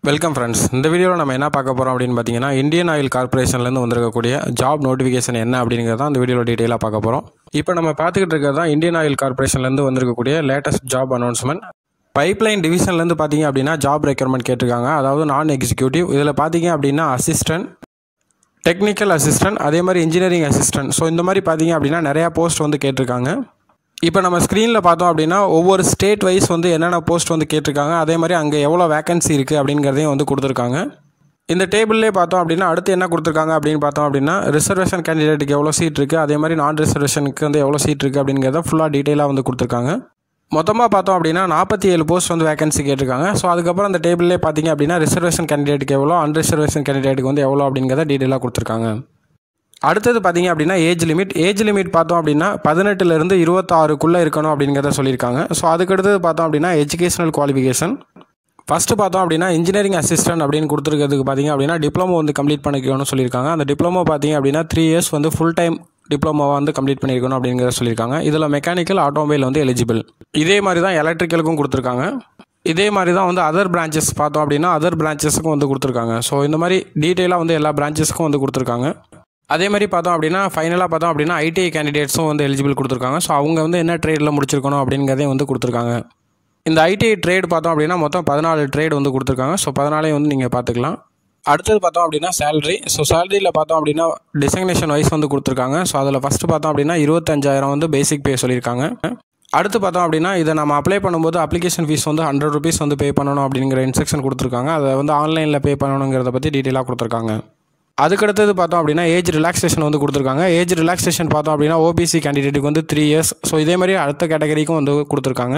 welcome friends இந்த வீடியோவில் நம்ம என்ன பார்க்க போகிறோம் அப்படின்னு பார்த்தீங்கன்னா இந்தியன் ஆயில் கார்பரேஷன்லேருந்து வந்திருக்கக்கூடிய ஜாப் நோட்டிஃபிகேஷன் என்ன அப்படிங்கிறத தான் இந்த வீடியோவில் டீட்டெயிலாக பார்க்க போகிறோம் இப்போ நம்ம பார்த்துக்கிட்டு இருக்கிறது தான் இந்தியன் ஆயில் கார்பரேஷன்லேருந்து வந்திருக்கக்கூடிய லேட்டஸ்ட் ஜாப் அனௌன்ஸ்மெண்ட் பைப்லைன் டிவிஷன்லேருந்து பார்த்தீங்க அப்படின்னா ஜாப் ரெக்யர்மெண்ட் கேட்டிருக்காங்க அதாவது நான் எக்ஸிக்யூட்டிவ் இதில் பார்த்தீங்க அப்படின்னா அசிஸ்டன்ட் டெக்னிக்கல் அசிஸ்டன்ட் அதே மாதிரி இன்ஜினியரிங் அசிஸ்டன்ட் ஸோ இந்த மாதிரி பார்த்தீங்க அப்படின்னா நிறையா போஸ்ட் வந்து கேட்டிருக்காங்க இப்போ நம்ம ஸ்க்ரீனில் பார்த்தோம் அப்படின்னா ஒவ்வொரு ஸ்டேட் வைஸ் வந்து என்னென்ன போஸ்ட் வந்து கேட்டிருக்காங்க அதே மாதிரி அங்கே எவ்வளோ வேகன்சி இருக்குது அப்படிங்கிறதையும் வந்து கொடுத்துருக்காங்க இந்த டேபிள்லே பார்த்தோம் அப்படின்னா அடுத்து என்ன கொடுத்துருக்காங்க அப்படின்னு பார்த்தோம் அப்படின்னா ரிசர்வேஷன் கேண்டிடேட்டுக்கு எவ்வளோ சீட் இருக்குது அதே மாதிரி நான் ரிசர்வேஷனுக்கு வந்து எவ்வளோ சீட் இருக்குது அப்படிங்கிறத ஃபுல்லாக டீட்டெயிலாக வந்து கொடுத்துருக்காங்க மொத்தமாக பார்த்தோம் அப்படின்னா நாற்பத்தி ஏழு போஸ்ட் வந்து வேகன்சி கேட்டிருக்காங்க ஸோ அதுக்கப்புறம் அந்த டேபிள்லே பார்த்தீங்க அப்படின்னா ரிசர்வேஷன் கேண்டிடேட்டுக்கு எவ்வளோ அன்ரிசர்வேஷன் கேண்டிடேட்டுக்கு வந்து எவ்வளோ அப்படிங்கிறத டீட்டெயிலாக கொடுத்துருக்காங்க அடுத்தது பார்த்தீங்க அப்படின்னா ஏஜ் லிமிட் ஏஜ் லிமிட் பார்த்தோம் அப்படின்னா பதினெட்டுலேருந்து இருபத்தாறுக்குள்ளே இருக்கணும் அப்படிங்கிறத சொல்லியிருக்காங்க ஸோ அதுக்கடுத்தது பார்த்தோம் அப்படின்னா எஜுகேஷனல் குவாலிஃபிகேஷன் ஃபஸ்ட்டு பார்த்தோம் அப்படின்னா இன்ஜினியரிங் அசிஸ்டன்ட் அப்படின்னு கொடுத்துருக்கிறதுக்கு பார்த்தீங்க அப்படின்னா டிப்ளமோ வந்து கம்ப்ளீட் பண்ணிக்கணும்னு சொல்லியிருக்காங்க அந்த டிப்ளமோ பார்த்தீங்க அப்படின்னா த்ரீ இயர்ஸ் வந்து ஃபுல் டைம் டிப்ளமோவை வந்து கம்ப்ளீட் பண்ணியிருக்கணும் அப்படிங்கிறத சொல்லியிருக்காங்க இதில் மெக்கானிக்கல் ஆட்டோமொபைல் வந்து எலிஜிபிள் இதே மாதிரி தான் எலக்ட்ரிக்கலுக்கும் கொடுத்துருக்காங்க இதே மாதிரி தான் வந்து அதர் பிரான்ச்சஸ் பார்த்தோம் அப்படின்னா அதர் பிரான்ச்சஸுக்கும் வந்து கொடுத்துருக்காங்க ஸோ இந்த மாதிரி டீட்டெயிலாக வந்து எல்லா பிரான்ச்சஸுக்கும் வந்து கொடுத்துருக்காங்க அதே மாதிரி பார்த்தோம் அப்படின்னா ஃபைனலாக பார்த்தோம் அப்படின்னா ஐடிஐ கேண்டிடேட்ஸும் வந்து எலிஜிபிள் கொடுத்துருக்காங்க ஸோ அவங்க வந்து என்ன ட்ரேடில் முடிச்சிருக்கணும் அப்படிங்கிறதையும் வந்து கொடுத்துருக்காங்க இந்த ஐடிஐ ட்ரேட் பார்த்தோம் அப்படின்னா மொத்தம் பதினாலு ட்ரேட் வந்து கொடுத்துருக்காங்க ஸோ பதினாலையும் வந்து நீங்கள் பார்த்துக்கலாம் அடுத்தது பார்த்தோம் அப்படின்னா சேலரி ஸோ சேலரியில் பார்த்தோம் அப்படின்னா டிசக்னேஷன் வைஸ் வந்து கொடுத்துருக்காங்க ஸோ அதில் ஃபஸ்ட்டு பார்த்தோம் அப்படின்னா இருபத்தஞ்சாயிரம் வந்து பேசிக் பே சொல்லியிருக்காங்க அடுத்து பார்த்தோம் அப்படின்னா இதை நம்ம அப்ளை பண்ணும்போது அப்ளிகேஷன் ஃபீஸ் வந்து ஹண்ட்ரட் ருபீஸ் வந்து பே பண்ணணும் அப்படிங்கிற இன்ஸ்ட்ரக்ஷன் கொடுத்துருக்காங்க அதை வந்து ஆன்லைனில் பே பண்ணணுங்கிறத பற்றி டீட்டெயிலாக கொடுத்துருக்காங்க அதுக்கடுத்தது பார்த்தோம் அப்படின்னா ஏஜ் ரிலாக்ஸேஷன் வந்து கொடுத்துருக்காங்க ஏஜ் ரிலாக்ஸேஷன் பார்த்தோம் அப்படின்னா ஓபிசி கேண்டிடேட்டுக்கு வந்து த்ரீ இயர்ஸ் ஸோ இதே மாதிரி அடுத்த கேட்டகரிக்கும் வந்து கொடுத்துருக்காங்க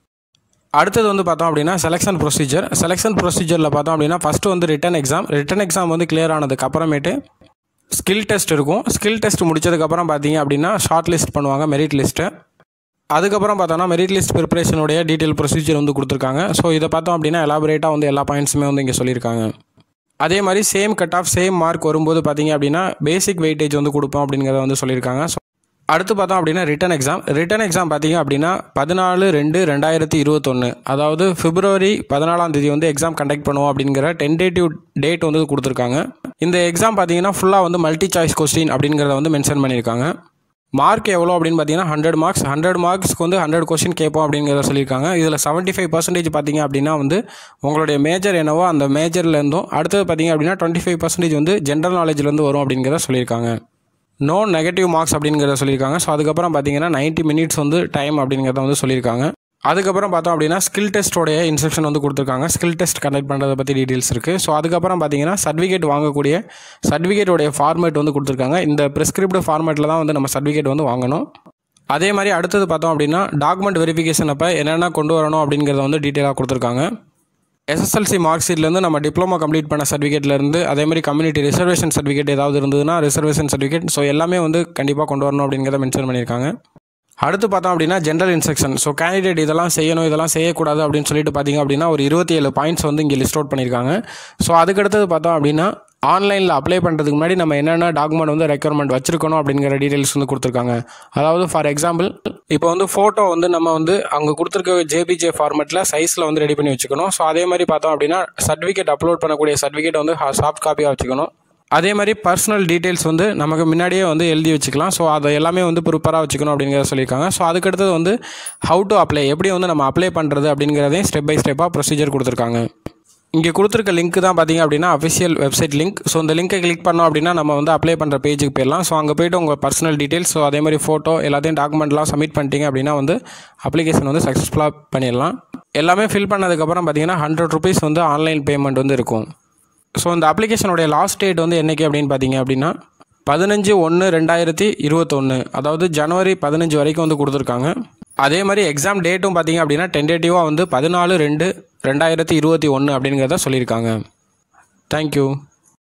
அடுத்தது வந்து பார்த்தோம் அப்படின்னா செலெக்ஷன் ப்ரொசீஜர் செலெக்ஷன் ப்ரொசீஜரில் பார்த்தோம் அப்படின்னா ஃபஸ்ட்டு வந்து ரிட்டன் எக்ஸாம் ரிட்டன் எக்ஸாம் வந்து கிளியர் ஆனதுக்கு அப்புறமேட்டு ஸ்கில் டெஸ்ட் இருக்கும் ஸ்கில் டெஸ்ட் முடிச்சதுக்கப்புறம் பார்த்தீங்க அப்படின்னா ஷார்ட் லிஸ்ட் பண்ணுவாங்க மெரிட் லிஸ்ட்டு அதுக்கப்புறம் பார்த்தோன்னா மெரிட் லிஸ்ட் ப்ரிப்பரேஷனுடைய டீட்டெயில் ப்ரொசீஜர் வந்து கொடுத்துருக்காங்க ஸோ இதை பார்த்தோம் அப்படின்னா எலாபரேட்டாக வந்து எல்லா பாயிண்ட்ஸுமே வந்து இங்கே சொல்லியிருக்காங்க அதே மாதிரி same cut off same mark வரும்போது பார்த்தீங்க அப்படின்னா பேசிக் வெயிட்டேஜ் வந்து கொடுப்போம் அப்படிங்கிறத வந்து சொல்லியிருக்காங்க ஸோ அடுத்து பார்த்தோம் அப்படின்னா ரிட்டன் எக்ஸாம் ரிட்டன் எக்ஸாம் பார்த்தீங்க அப்படின்னா பதினாலு ரெண்டு ரெண்டாயிரத்தி இருபத்தொன்று அதாவது பிப்ரவரி பதினாலாம் தேதி வந்து எக்ஸாம் கண்டக்ட் பண்ணுவோம் அப்படிங்கிற டென்டேட்டிவ் டேட் வந்து கொடுத்துருக்காங்க இந்த எக்ஸாம் பார்த்தீங்கன்னா ஃபுல்லாக வந்து மல்டி சாய்ஸ் கொஸ்டின் அப்படிங்கிறத வந்து மென்ஷன் பண்ணியிருக்காங்க மார்க் எவ்வளோ அப்படின்னு பார்த்தீங்கன்னா ஹண்ட்ரட் மார்க்ஸ் ஹண்ட்ரட் மார்க்ஸ்க்கு வந்து ஹண்ட்ரட் கொஸ்டின் கேட்போம் அப்படிங்கிறத சொல்லியிருக்காங்க இதில் செவன்ட்டி ஃபைவ் பர்சன்டேஜ் பார்த்தீங்க அப்படின்னா வந்து உங்களுடைய மேஜர் என்னவோ அந்த மேஜர்லேருந்தும் அடுத்தது பார்த்தீங்க அப்படின்னா டுவெண்ட்டி ஃபைவ் பர்சன்டேஜ் வந்து ஜென்ரல் நாலேஜ்லேருந்து வரும் அப்படிங்கிறத சொல்லியிருக்காங்க நோ நெகட்டிவ் மார்க்ஸ் அப்படிங்கிறத சொல்லியிருக்காங்க ஸோ அதுக்கப்புறம் பார்த்தீங்கன்னா நைன்ட்டி மினிட்ஸ் வந்து டைம் அப்படிங்கிறத வந்து சொல்லியிருக்காங்க அதுக்கப்புறம் பார்த்தோம் அப்படின்னா ஸ்கில் டெஸ்ட்டோடைய இன்ஸ்ட்ரக்ஷன் வந்து கொடுத்துருக்காங்க ஸ்கில் டெஸ்ட் கண்டக்ட் பண்ணுறதை பற்றி டீட்டெயில்ஸ் இருக்குது ஸோ அதுக்கப்புறம் பார்த்தீங்கன்னா சர்டிஃபிகேட் வாங்கக்கூடிய சர்டிஃபிகேட்டோடைய ஃபார்மேட் வந்து கொடுத்துருக்காங்க இந்த ப்ரிஸ்கிரிப்ட் ஃபார்மேட்டில் தான் வந்து நம்ம சர்டிஃபிகேட் வந்து வாங்கணும் அதே மாதிரி அடுத்தது பார்த்தோம் அப்படின்னா டாக்குமெண்ட் வெரிஃபிகேஷன் அப்போ என்னென்ன கொண்டு வரணும் அப்படிங்கிறத வந்து டீட்டெயிலாக கொடுத்துருக்காங்க எஸ்எஸ்எல்சி மார்க் ஷீட்லேருந்து நம்ம டிப்ளமோ கம்ப்ளீட் பண்ண சர்டிஃபிகேட்லேருந்து அதே மாதிரி கம்யூனிட்டி ரிசர்வேஷன் சர்டிஃபிகேட் ஏதாவது இருந்ததுன்னா ரிசர்வேஷன் சர்டிஃபிகேட் ஸோ எல்லாமே வந்து கண்டிப்பாக கொண்டு வரணும் அப்படிங்கிறத மென்ஷன் பண்ணியிருக்காங்க அடுத்து பார்த்தோம் அப்படின்னா ஜென்ரல் இன்ஸ்ட்ரக்ஷன் ஸோ கேண்டிடேட் இதெல்லாம் செய்யணும் இதெல்லாம் செய்யக்கூடாது அப்படின்னு சொல்லிட்டு பார்த்தீங்க அப்படின்னா ஒரு இருபத்தி ஏழு பாயிண்ட்ஸ் வந்து இங்கே லிஸ்ட் அவுட் பண்ணியிருக்காங்க ஸோ அதுக்கடுத்தது பார்த்தோம் அப்படின்னா ஆன்லைனில் அப்ளை பண்ணுறதுக்கு முன்னாடி நம்ம என்னென்ன டாக்குமெண்ட் வந்து ரெக்யர்மெண்ட் வச்சிருக்கணும் அப்படிங்கிற டீட்டெயில்ஸ் வந்து கொடுத்துருக்காங்க அதாவது ஃபார் எக்ஸாம்பிள் இப்போ வந்து ஃபோட்டோ வந்து நம்ம வந்து அங்கே கொடுத்துருக்க ஜேபிஜே ஃபார்மெட்டில் சைஸில் வந்து ரெடி பண்ணி வச்சுக்கணும் ஸோ அதே மாதிரி பார்த்தோம் அப்படின்னா சர்டிஃபிகேட் அப்லோட் பண்ணக்கூடிய சர்டிஃபிகேட் வந்து சாஃப்ட் காப்பியாக வச்சுக்கணும் அதே மாதிரி பர்சனல் டீட்டெயில்ஸ் வந்து நமக்கு முன்னாடியே வந்து எழுதி வச்சுக்கலாம் ஸோ அதை எல்லாமே வந்து ப்ரிப்பராக வச்சுக்கணும் அப்படிங்கிறத சொல்லியிருக்காங்க ஸோ அதுக்கடுத்தது வந்து ஹவு டு அப்ளை எப்படி வந்து நம்ம அப்ளை பண்ணுறது அப்படிங்கிறதையும் ஸ்டெப் பை ஸ்டெப்பாக ப்ரொசீஜர் கொடுத்துருக்காங்க இங்கே கொடுத்துருக்க லிங்க் தான் பார்த்தீங்க அப்படின்னா அஃபிஷியல் வெப்சைட் லிங்க் ஸோ இந்த லிங்கை கிளிக் பண்ணோம் அப்படின்னா நம்ம வந்து அப்ளை பண்ணுற பேஜுக்கு போயிடலாம் ஸோ அங்கே போய்ட்டு உங்கள் பர்சனல் டீட்டெயில்ஸ் ஸோ அதே மாதிரி ஃபோட்டோ எல்லாத்தையும் டாக்குமெண்ட்லாம் சப்மிட் பண்ணிட்டீங்க அப்படின்னா வந்து அப்ளிகேஷன் வந்து சக்ஸஸ்ஃபுல்லாக பண்ணிடலாம் எல்லாமே ஃபில் பண்ணதுக்கப்புறம் பார்த்தீங்கன்னா ஹண்ட்ரட் ருபீஸ் வந்து ஆன்லைன் பேமெண்ட் வந்து இருக்கும் ஸோ இந்த அப்ளிகேஷனுடைய லாஸ்ட் டேட் வந்து என்றைக்கு அப்படின்னு பார்த்தீங்க அப்படின்னா பதினஞ்சு ஒன்று ரெண்டாயிரத்தி இருபத்தொன்று அதாவது ஜனவரி பதினஞ்சு வரைக்கும் வந்து கொடுத்துருக்காங்க அதே மாதிரி எக்ஸாம் டேட்டும் பார்த்தீங்க அப்படின்னா டென்டேட்டிவாக வந்து பதினாலு ரெண்டு ரெண்டாயிரத்தி இருபத்தி ஒன்று அப்படிங்கிறத சொல்லியிருக்காங்க தேங்க்யூ